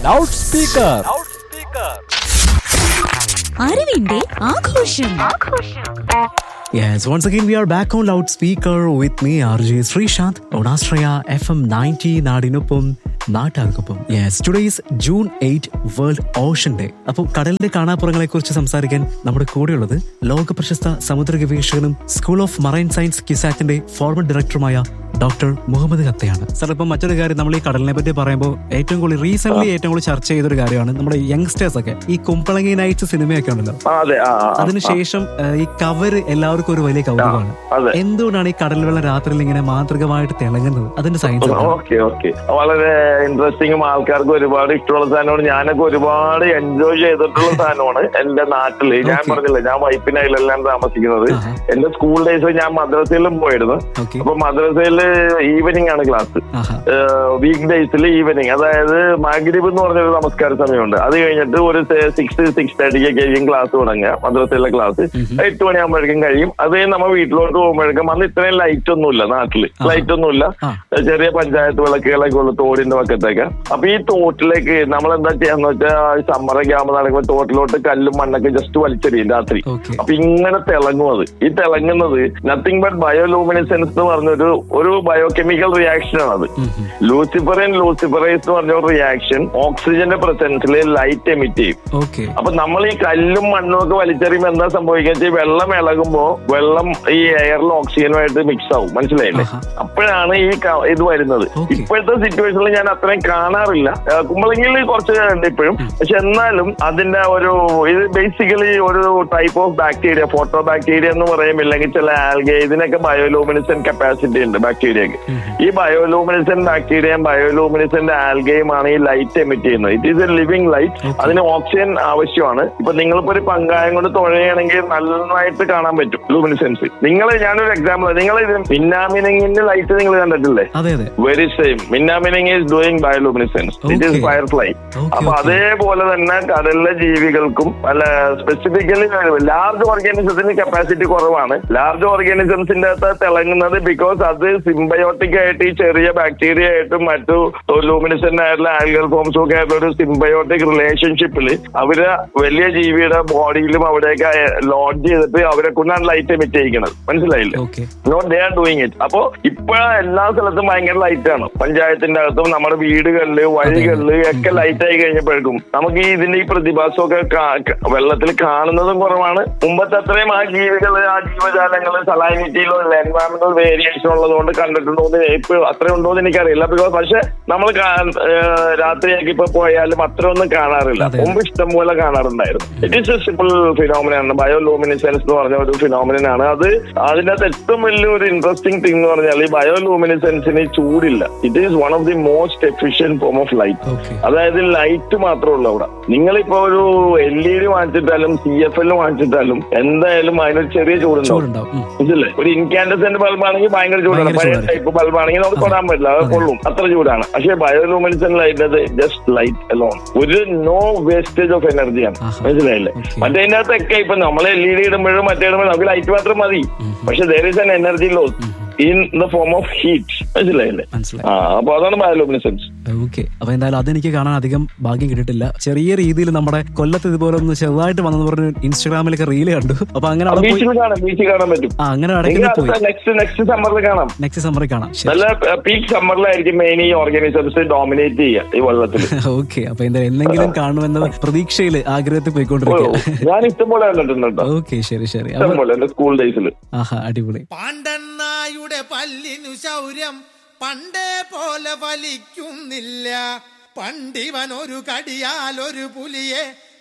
Loud speaker അറിവിന്റെ ആഘോഷം Yes, once again we are back on loudspeaker with me, RJ Srishant, on Astraya FM 90 നാടിനൊപ്പം നാട്ടാർക്കൊപ്പം yes today's June eight world ocean day അപ്പോൾ കടലിന്റെ കാണാപ്പുറങ്ങളെ കുറിച്ച് സംസാരിക്കാൻ നമ്മുടെ കൂടെയുള്ളത് ലോക പ്രശസ്ത സമുദ്ര ഗവേഷകനും സ്കൂൾ ഓഫ് മറൈൻ സയൻസ് കിസാറ്റിന്റെ ഫോർമർ ഡയറക്ടറുമായ ഡോക്ടർ മുഹമ്മദ് ഖത്തയാണ് സാർ ഇപ്പം മറ്റൊരു കാര്യം നമ്മൾ ഈ കടലിനെ പറ്റി പറയുമ്പോൾ ഏറ്റവും കൂടുതൽ റീസെന്റ് ഏറ്റവും കൂടുതൽ ചർച്ച ചെയ്തൊരു കാര്യമാണ് നമ്മുടെ യങ്സ്റ്റേഴ്സ് ഒക്കെ ഈ കുമ്പളങ്ങി നൈറ്റ്സ് സിനിമയൊക്കെ ഉണ്ടല്ലോ ആ, അതെ ആ ആ, ആ. അതിനുശേഷം ഏഹ്, ഈ കവര് എല്ലാവർക്കും ഒരു വലിയ കൗതുകമാണ് അതെ എന്തുകൊണ്ടാണ് ഈ കടൽ വെള്ളം രാത്രിയിൽ ഇങ്ങനെ മാതൃകമായിട്ട് തിളങ്ങുന്നത് അതിന്റെ സയൻസ് ഓക്കെ ഓക്കെ വളരെ ഇൻട്രസ്റ്റിംഗും ആൾക്കാർക്ക് ഒരുപാട് ഇഷ്ടമുള്ള സാധനമാണ് ഞാനൊക്കെ ഒരുപാട് എൻജോയ് ചെയ്തിട്ടുള്ള സാധനമാണ് എന്റെ നാട്ടില് ഞാൻ Okay. പറഞ്ഞില്ലേ ഞാൻ വൈപ്പിനയിലെല്ലാം താമസിക്കുന്നത് ആഹാ. എന്റെ സ്കൂൾ ഡേയ്സ് ഞാൻ മദ്രസയിലും പോയിരുന്നു ഓക്കെ അപ്പൊ മദ്രസയില് ഈവനിങ് ആണ് ക്ലാസ് ആഹാ വീക്ക് ഡേയ്സിൽ ഈവനിങ് അതായത് മാഗ്രിബ് എന്ന് പറഞ്ഞൊരു നമസ്കാര സമയമുണ്ട് അത് കഴിഞ്ഞിട്ട് ഒരു സിക്സ് സിക്സ് തേർട്ടിക്കൊക്കെ ആയിരിക്കും ക്ലാസ് തുടങ്ങുക മദ്രസയിലെ ക്ലാസ് എട്ട് മണിയാകുമ്പോഴേക്കും കഴിയും അത് കഴിഞ്ഞ് നമ്മൾ വീട്ടിലോട്ട് പോകുമ്പോഴേക്കും അന്ന് ഇത്രയും ലൈറ്റ് ഒന്നുമില്ല നാട്ടില് ആഹാ. ലൈറ്റ് ഒന്നുമില്ല ആ. ചെറിയ പഞ്ചായത്ത് വിളക്കുകളൊക്കെ ഉള്ളു തോടിന്റെ പക്കത്തേക്ക് അപ്പൊ ഈ തോട്ടിലേക്ക് നമ്മൾ എന്താ ചെയ്യാന്ന് വെച്ചാൽ സമ്മറൊക്കെ ആകുമ്പോൾ നടക്കുമ്പോൾ തോട്ടിലോട്ട് കല്ലും മണ്ണൊക്കെ ജസ്റ്റ് വലിച്ചെറിയും രാത്രി ഓക്കെ അപ്പൊ ഇങ്ങനെ തിളങ്ങും അത് ഈ തിളങ്ങുന്നത് നത്തിങ് ബട്ട് ബയോലൂമിനിസെൻസ് എന്ന് പറഞ്ഞൊരു ഒരു ബയോകെമിക്കൽ റിയാക്ഷൻ ആണ് അത് ലൂസിഫറിൻ ലൂസിഫറൈസ് എന്ന് പറഞ്ഞ ഒരു റിയാക്ഷൻ ഓക്സിജന്റെ പ്രസൻസിൽ ലൈറ്റ് എമിറ്റ് ചെയ്യും ഓക്കെ അപ്പൊ നമ്മൾ ഈ കല്ലും മണ്ണും ഒക്കെ വലിച്ചെറിയുമ്പോൾ എന്താ സംഭവിക്കുക വെച്ചാൽ വെള്ളം ഇളകുമ്പോ വെള്ളം ഈ എയറിൽ ഓക്സിജനുമായിട്ട് മിക്സ് ആവും മനസ്സിലായില്ലേ ആഹാ. അപ്പോഴാണ് ഈ ക- ഇത് വരുന്നത് Okay. ഇപ്പോഴത്തെ സിറ്റുവേഷനിൽ ഞാൻ അത്രയും കാണാറില്ല ആ, കുമ്പളങ്ങിയിൽ കുറച്ച് ഉണ്ട് ഇപ്പോഴും പക്ഷെ എന്നാലും അതിന്റെ ഒരു ഇത് ബേസിക്കലി ഒരു type of bacteria photo bacteria എന്ന് പറയും ഇല്ലെങ്കിൽ ചില ആൽഗെ ഇതിനൊക്കെ ബയോലൂമിനിസൻ കപ്പാസിറ്റി ഉണ്ട് ബാക്ടീരിയക്ക് ഈ ബയോലൂമിനിസൻ ബാക്ടീരിയയും ബയോലൂമിനിസന്റെ ആൽഗയുമാണ് ഈ ലൈറ്റ് എമിറ്റ് ചെയ്യുന്നത് it is a living light Okay. അതിന് ഓക്സിജൻ ആവശ്യമാണ് ഇപ്പൊ നിങ്ങളിപ്പോ ഒരു പങ്കായം കൊണ്ട് തുഴയുകയാണെങ്കിൽ നന്നായിട്ട് കാണാൻ പറ്റും ലൂമിനിസെൻസ് നിങ്ങൾ ഞാനൊരു എക്സാമ്പിൾ നിങ്ങൾ ഇത് മിന്നാമിനിങ്ങിന്റെ ലൈറ്റ് നിങ്ങൾ കണ്ടിട്ടില്ലേ അതെ അതെ വെരി സെയിം മിന്നാമിനിങ് is doing bioluminescence it is Okay. Firefly Okay, അപ്പൊ okay. അതേപോലെ തന്നെ കടലിലെ ജീവികൾക്കും അല്ല സ്പെസിഫിക്കലി ലാർജ് ഓർഗാനിസത്തിന് കപ്പാസിറ്റി കുറവാണ് ലാർജ് ഓർഗാനിസംസിന്റെ അകത്ത് തിളങ്ങുന്നത് ബിക്കോസ് അത് സിംബയോട്ടിക് ആയിട്ട് ഈ ചെറിയ ബാക്ടീരിയ ആയിട്ടും മറ്റു ലൂമിനിസെന്റ് ആയിട്ടുള്ള ആൽഗൽ ഫോംസും ഒക്കെ ആയിട്ടുള്ള ഒരു സിംബയോട്ടിക് റിലേഷൻഷിപ്പിൽ അവര് വലിയ ജീവിയുടെ ബോഡിയിലും അവിടെയൊക്കെ ലോഡ്ജ് ചെയ്തിട്ട് അവരെ കൊണ്ടാണ് ലൈറ്റ് എമിറ്റ് ചെയ്യിക്കുന്നത് മനസ്സിലായില്ലേ okay not they are doing it അപ്പോ ഇപ്പൊ എല്ലാ സ്ഥലത്തും ഭയങ്കര ലൈറ്റ് ആണ് പഞ്ചായത്തിന്റെ അകത്തും നമ്മുടെ വീടുകളില് വഴികളില് ഒക്കെ ലൈറ്റ് ആയി കഴിഞ്ഞപ്പോഴേക്കും നമുക്ക് ഈ ഇതിന്റെ ഈ പ്രതിഭാസമൊക്കെ കാ- ക- വെള്ളത്തിൽ കാണുന്നതും കുറവാണ് മുമ്പത്തെ അത്രയും ആ ജീവികള് ആ ജീവജാലങ്ങള് സലൈനിറ്റിയിലോ എൻവയറമെന്റൽ വേരിയേഷൻ ഉള്ളതുകൊണ്ട് കണ്ടിട്ടുണ്ടോ എന്ന് ഇപ്പൊ അത്രയും ഉണ്ടോ എന്ന് എനിക്കറിയില്ല ബിക്കോസ് പക്ഷെ നമ്മൾ രാത്രിയൊക്കെ ഇപ്പൊ പോയാലും അത്ര ഒന്നും കാണാറില്ല അതെ. മുമ്പ് ഇഷ്ടം പോലെ കാണാറുണ്ടായിരുന്നു ഇറ്റ് ഈസ് എ സിമ്പിൾ ഫിനോമിനാണ് ബയോലൂമിനിസെൻസ് എന്ന് പറഞ്ഞ ഒരു ഫിനോമിനാണ് അത് അതിന്റെ അകത്ത് ഏറ്റവും വലിയ ഒരു ഇൻട്രസ്റ്റിംഗ് തിങ് എന്ന് പറഞ്ഞാൽ ഈ ബയോലൂമിനിസെൻസിന് ചൂടില്ല it is one of the most efficient form of light okay അതായത് ലൈറ്റ് മാത്രമേ ഉള്ളൂ അവിടെ നിങ്ങളിപ്പോ ഒരു എൽ ഇ ഡി വാങ്ങിച്ചിട്ടാലും സി എഫ് എൽ വാങ്ങിച്ചിട്ടാലും എന്തായാലും അതിനൊരു ചെറിയ ചൂടുണ്ടാവും ചൂടുണ്ടാവും ഉം. മനസ്സില്ലേ ഒരു ഇൻകാൻഡസെന്റ് ബൾബാണെങ്കിൽ ഭയങ്കര ചൂടാണ് ഭയങ്കര പഴയ ചൂടായിരിക്കും. ടൈപ്പ് ബൾബാണെങ്കിൽ നമുക്ക് തൊടാൻ പറ്റില്ല അത് കൊള്ളും അത്ര ചൂടാണ് പക്ഷേ bioluminescence light just light alone ഒരു നോ വേസ്റ്റേജ് ഓഫ് എനർജിയാണ് ആഹാ. മനസ്സിലായില്ലേ Okay. മറ്റേ അകത്തൊക്കെ ഇപ്പൊ നമ്മൾ എൽ ഇ ഡി ഇടുമ്പോഴും മറ്റേ ഇടുമ്പോഴും നമുക്ക് ലൈറ്റ് മാത്രം മതി പക്ഷെ there is an energy loss in the form of heat മനസ്സിലായില്ലേ മനസ്സിലായി ആ അപ്പൊ അതാണ് ബയോലൂമിനിസൻസ് ഓക്കെ അപ്പൊ എന്തായാലും അതെനിക്ക് കാണാൻ അധികം ഭാഗ്യം കിട്ടിയിട്ടില്ല ചെറിയ രീതിയിൽ നമ്മുടെ കൊല്ലത്ത് ഇതുപോലെ ഒന്ന് ചെറുതായിട്ട് വന്നെന്ന് പറഞ്ഞ് ഇൻസ്റ്റാഗ്രാമിലൊക്കെ റീല് കണ്ടു അപ്പൊ അങ്ങനെ അവിടെ പോയി ബീച്ചിൽ കാണാം ബീച്ചിൽ കാണാൻ പറ്റും ആ അങ്ങനെ ഇടയ്ക്ക് പോയി നെക്സ്റ്റ് നെക്സ്റ്റ് സമ്മറിൽ കാണാം നെക്സ്റ്റ് സമ്മറിൽ കാണാം ശരി നല്ല പീക്ക് സമ്മറിലായിരിക്കും മെയിൻ ഈ ഓർഗാനിസംസ് ഡോമിനേറ്റ് ചെയ്യുക ഈ വെള്ളത്തിൽ ഓക്കെ അപ്പൊ എന്തായാലും എന്തെങ്കിലും കാണുമെന്ന പ്രതീക്ഷയിൽ ആഗ്രഹത്തിൽ പോയിക്കൊണ്ടിരിക്കുക ഞാൻ ഇഷ്ടംപോലെ കണ്ടിട്ടുണ്ട് കേട്ടോ ഓക്കെ ശരി ശരി അപ്പൊ ഇഷ്ടംപോലെ എന്റെ സ്കൂൾ ഡേയ്സിൽ ആഹാ അടിപൊളി പാണ്ഡണ്ണായുടെ പല്ലിനു ശൗര്യം പണ്ടേ പോലെ വലിക്കുന്നില്ല പണ്ടിവൻ ഒരു കടിയാൽ ഒരു പുലിയെ